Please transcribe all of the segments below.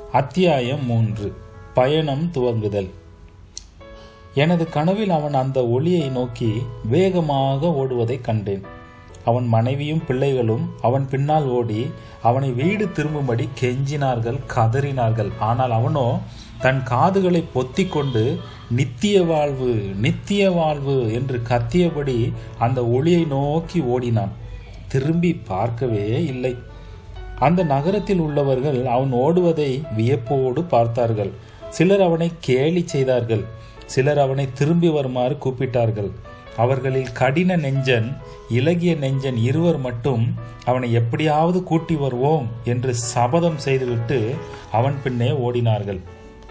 அத்தியாயம் மூன்று பயணம் துவங்குதல் எனது கனவில் அவன் அந்த ஒளியை நோக்கி வேகமாக ஓடுவதைக் கண்டேன் அவன் மனைவியும் பிள்ளைகளும் அவன் பின்னால் ஓடி அவனை வீடு திரும்பும்படி கெஞ்சினார்கள் கதறினார்கள் ஆனால் அவனோ தன் காதுகளை பொத்திக் கொண்டு நித்திய வாழ்வு நித்திய வாழ்வு என்று கத்தியபடி அந்த ஒளியை நோக்கி ஓடினான் திரும்பி பார்க்கவே இல்லை அந்த நகரத்தில் உள்ளவர்கள் அவன் ஓடுவதை வியப்போடு பார்த்தார்கள் சிலர் அவனை கேலி செய்தார்கள் சிலர் அவனை திரும்பி வருமாறு கூப்பிட்டார்கள் அவர்களில் கடின நெஞ்சன் இலகிய நெஞ்சன் இருவர் மட்டும் அவனை எப்படியாவது கூட்டி வருவோம் என்று சபதம் செய்துவிட்டு அவன் பின்னே ஓடினார்கள்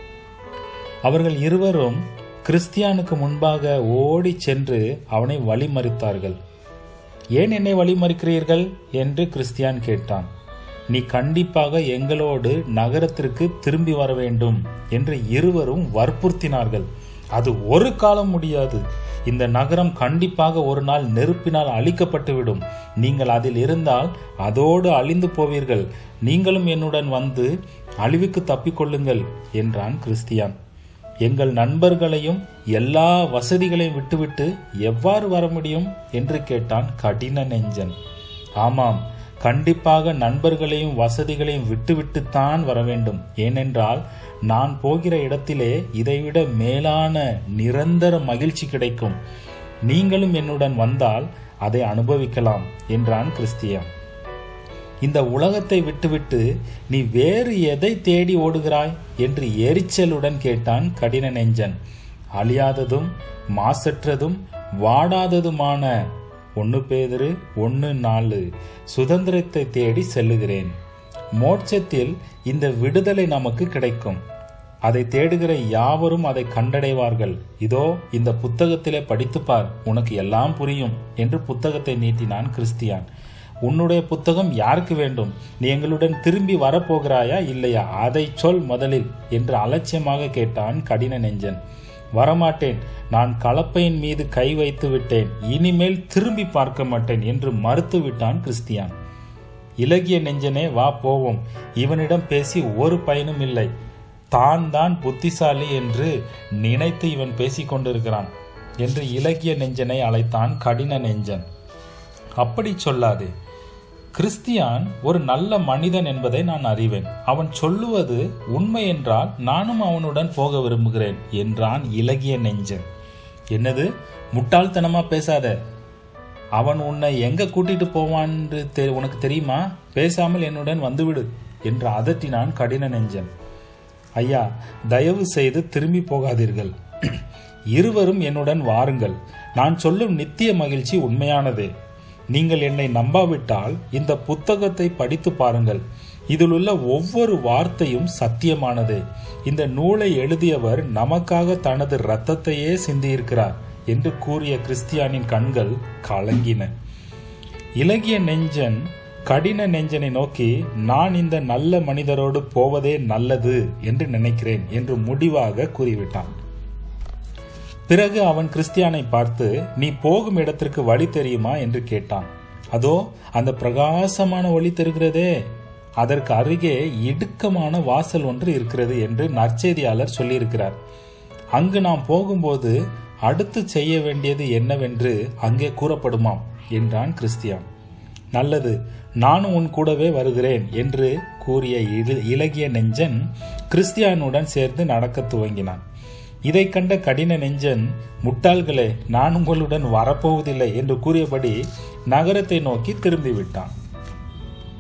அவர்கள் இருவரும் கிறிஸ்தியானுக்கு முன்பாக ஓடி சென்று அவனை வழிமறித்தார்கள் ஏன் என்னை வழிமறிக்கிறீர்கள் என்று கிறிஸ்தியான் கேட்டான் நீ கண்டிப்பாக எங்களோடு நகரத்திற்கு திரும்பி வர வேண்டும் என்று இருவரும் வற்புறுத்தினார்கள் அது ஒரு காலம் முடியாது இந்த நகரம் கண்டிப்பாக ஒரு நாள் நெருப்பினால் அழிக்கப்பட்டுவிடும் நீங்கள் அதில் இருந்தால் அதோடு அழிந்து போவீர்கள் நீங்களும் என்னுடன் வந்து அழிவுக்கு தப்பிக்கொள்ளுங்கள் என்றான் கிறிஸ்தியான் எங்கள் நண்பர்களையும் எல்லா வசதிகளையும் விட்டுவிட்டு எவ்வாறு வர முடியும் என்று கேட்டான் கடின நெஞ்சன் ஆமாம் கண்டிப்பாக நண்பர்களையும் வசதிகளையும் விட்டுவிட்டுத்தான் வர வேண்டும் ஏனென்றால் நான் போகிற இடத்திலே இதைவிட மேலான நிரந்தர மகிழ்ச்சி கிடைக்கும் நீங்களும் என்னுடன் வந்தால் அதை அனுபவிக்கலாம் என்றான் கிறிஸ்தியான் இந்த உலகத்தை விட்டுவிட்டு நீ வேறு எதை தேடி ஓடுகிறாய் என்று எரிச்சலுடன் கேட்டான் கடின நெஞ்சன் அழியாததும் மாசற்றதும் வாடாததுமான ஒன்று பேதரு ஒன்று நாலு சுதந்திரத்தை தேடி செல்லுகிறேன் மோட்சத்தில் இந்த விடுதலை நமக்கு கிடைக்கும் அதை தேடுகிற யாவரும் அதை கண்டடைவார்கள் இதோ இந்த புத்தகத்திலே படித்துப்பார் உனக்கு எல்லாம் புரியும் என்று புத்தகத்தை நீட்டினான் கிறிஸ்தியான் உன்னுடைய புத்தகம் யாருக்கு வேண்டும் நீ எங்களுடன் திரும்பி வரப்போகிறாயா இல்லையா அதை சொல் முதலில் என்று அலட்சியமாக கேட்டான் கடின நெஞ்சன் வரமாட்டேன் நான் கலப்பையின் மீது கை வைத்து விட்டேன் இனிமேல் திரும்பி பார்க்க மாட்டேன் என்று மறுத்து விட்டான் கிறிஸ்தியான் இலகிய நெஞ்சனே வா போவோம் இவனிடம் பேசி ஒரு பயனும் இல்லை தான் தான் புத்திசாலி என்று நினைத்து இவன் பேசிக் கொண்டிருக்கிறான் என்று இலகிய நெஞ்சனை அழைத்தான் கடின நெஞ்சன் அப்படி சொல்லாதே கிறிஸ்தியான் ஒரு நல்ல மனிதன் என்பதை நான் அறிவேன் அவன் சொல்லுவது உண்மை என்றால் நானும் அவனுடன் போக விரும்புகிறேன் என்றான் இலகிய நெஞ்சன் என்னது முட்டாள்தனமா பேசாத அவன் உன்னை எங்க கூட்டிட்டு போவான்னு தெ- உனக்கு தெரியுமா பேசாமல் என்னுடன் வந்துவிடு என்று அதட்டினான் கடின நெஞ்சன் ஐயா தயவு செய்து திரும்பி போகாதீர்கள் இருவரும் என்னுடன் வாருங்கள் நான் சொல்லும் நித்திய மகிழ்ச்சி உண்மையானதே நீங்கள் என்னை நம்பாவிட்டால் இந்த புத்தகத்தை படித்து பாருங்கள் இதிலுள்ள ஒவ்வொரு வார்த்தையும் சத்தியமானதே இந்த நூலை எழுதியவர் நமக்காக தனது இரத்தத்தையே சிந்தியிருக்கிறார் என்று கூறிய கிறிஸ்தியானின் கண்கள் கலங்கின இலகிய நெஞ்சன் கடின நெஞ்சனை நோக்கி நான் இந்த நல்ல மனிதரோடு போவதே நல்லது என்று நினைக்கிறேன் என்று முடிவாக கூறிவிட்டான் பிறகு அவன் கிறிஸ்தியானை பார்த்து நீ போகும் இடத்திற்கு வழி தெரியுமா என்று கேட்டான் அதோ அந்த பிரகாசமான ஒளி தெரிகிறதே அதற்கு அருகே இடுக்கமான வாசல் ஒன்று இருக்கிறது என்று நற்செய்தியாளர் சொல்லியிருக்கிறார் அங்கு நாம் போகும்போது அடுத்து செய்ய வேண்டியது என்னவென்று அங்கே கூறப்படுமாம் என்றான் கிறிஸ்தியான் நல்லது நானும் உன் கூடவே வருகிறேன் என்று கூறிய இல- இலகிய நெஞ்சன் கிறிஸ்தியானுடன் சேர்ந்து நடக்கத் துவங்கினான் இதை கண்ட கடின நெஞ்சன் முட்டாள்களே நான் உங்களுடன் வரப்போவதில்லை என்று கூறியபடி நகரத்தை நோக்கி திரும்பிவிட்டான்